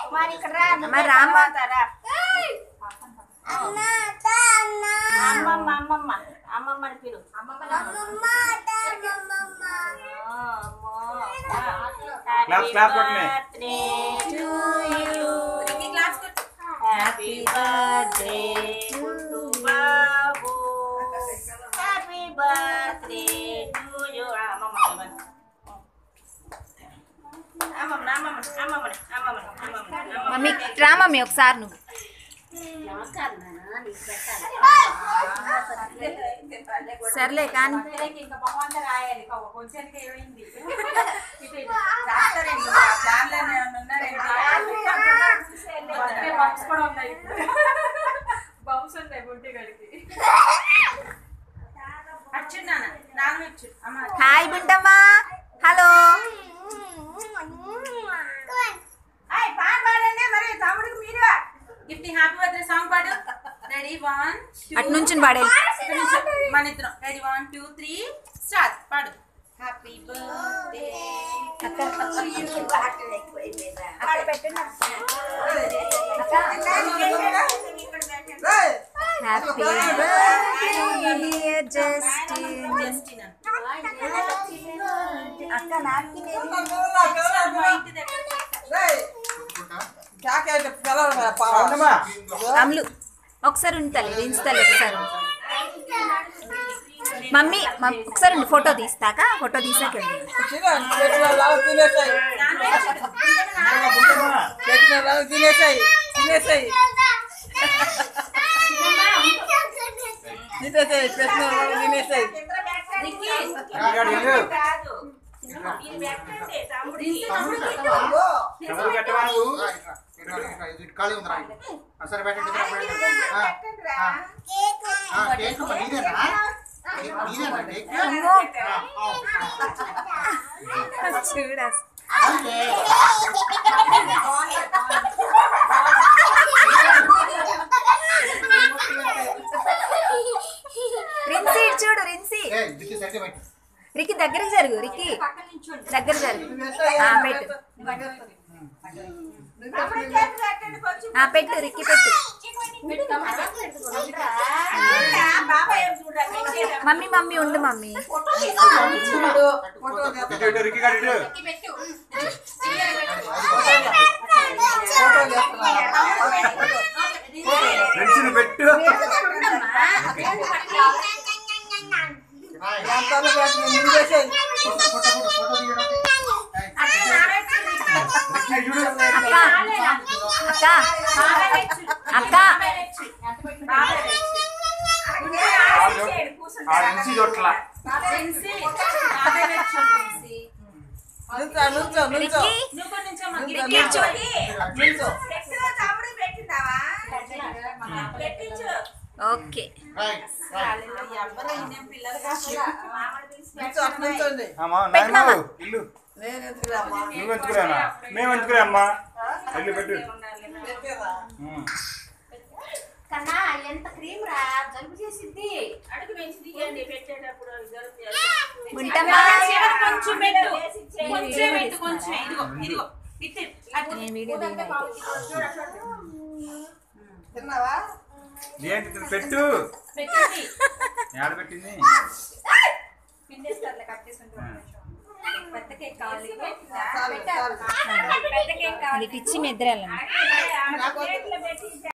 మరి ఇక్కడ రా మరి రామ్మా. రా అమ్మమ్మ అమ్మమ్మ అమ్మమ్మ అని పిలు Clap, clap కొట్టండి. Happy birthday to Babu happy birthday to you అమ్మమ్మ అమ్మమ్మ అమ్మమ్మ అమ్మమ్మ అమ్మమ్మ అమ్మమ్మ మమ్మీ రా మమ్మీ ఒకసారి నువ్వు సర్లే కానీ ఇంకా బహుమంతా రాయాలి కొంచెం ఏమైంది రాస్తారేంటి ప్లాన్లో ఏమన్నా ఉన్నారేంటి బంప్స్ కూడా ఉన్నాయి బంప్స్ ఉన్నాయి బుట్టి గడికి అచ్చున్నాను నాన్న ఇచ్చు అమ్మ హాయ్ బుంటమ్మా హలో ఆయ్ పాట పాడండి మరి తమ్ముడికి మీరు గిఫ్ట్ హ్యాపీ బర్త్డే సాంగ్ పాడు రెడీ వన్ అటు నుంచి పాడే మన ఇద్దరం ready one two three start పాడు happy birthday happy birthday dear Justin అక్క నాకి అవునమ్మా అమ్లు ఒకసారి ఉంటాలి దించుతాలి ఒకసారి మమ్మీ మమ్- ఒకసారి ఉండు ఫోటో తీస్తాక ఫోటో తీసాక వెళ్ళు. తినేసాయి తినేసాయి తినేసాయి తినేసాయి ఇక్కడ ఇల్లు ఎవరు కట్టవా నువ్వు ఖాళీ ఉందిరా సరే పెట్టండి ఇద్దరు పెట్టండి. ఆ, ఆ, కేక్ మరి నీదేనా నీదేనా కేక్ అమ్మో ఆ, చూడ ఓకే. రిన్సీ ఇటు చూడు రిన్సీ ఏ, దిక్కు సెట్ పెట్టు. రికి దగ్గరికి జరుగు రికి దగ్గర జరుగు ఆ, పెట్టు ఆ, పెట్టు రికి పెట్టు బాబాయ్ ఏం చూడాలి మమ్మీ మమ్మీ ఉండు మమ్మీ ఇటు ఇటు రిక్కి గారు ఇటు ఫ్రెండ్స్ పెట్టు తినేసాయి ఫోటో ఫోటో ఫోటో ఫోటో తీయడం. రిక్కి చూడు అక్క అక్క అక్క ఆ నుంచి చోట్ల నుంచో నుంచో నుంచో రికి రికి ఇటు చూడు నుంచో ఓకే రైట్ రైట్ నుంచో అటు నుంచోండి అమ్మా పెట్టు నాయన మామ. ఇల్లు నేను ఎందుకురామ్మా నువ్వు ఎంచుకురానా మేము ఎంచుకురా అమ్మా ఇల్లు పెట్టు ఉమ్. కన్నా ఎంత క్రీమ్ రా జలుబు చేసిద్ది అడుగు పెంచి తీయండి పెట్టేటప్పుడు జలుబు బుంటమ్మా కొంచెం పెట్టు కొంచెం పెట్టు కొంచెం ఇదిగో ఇదిగో ఇటు అటు నేను వీడియో తీయను అయితే. తిన్నావా ఏంటి ఇది పెట్టు పెట్టండి ఏడ పెట్టింది పిండేస్తారులే కట్ చేసుకుంటాం పెద్ద కేక్ కావాలి చాలు చాలు పెద్ద కేక్ కావాలి అది పిచ్చి మెద్దరాలండి ఆ ప్లేట్లో పెట్టి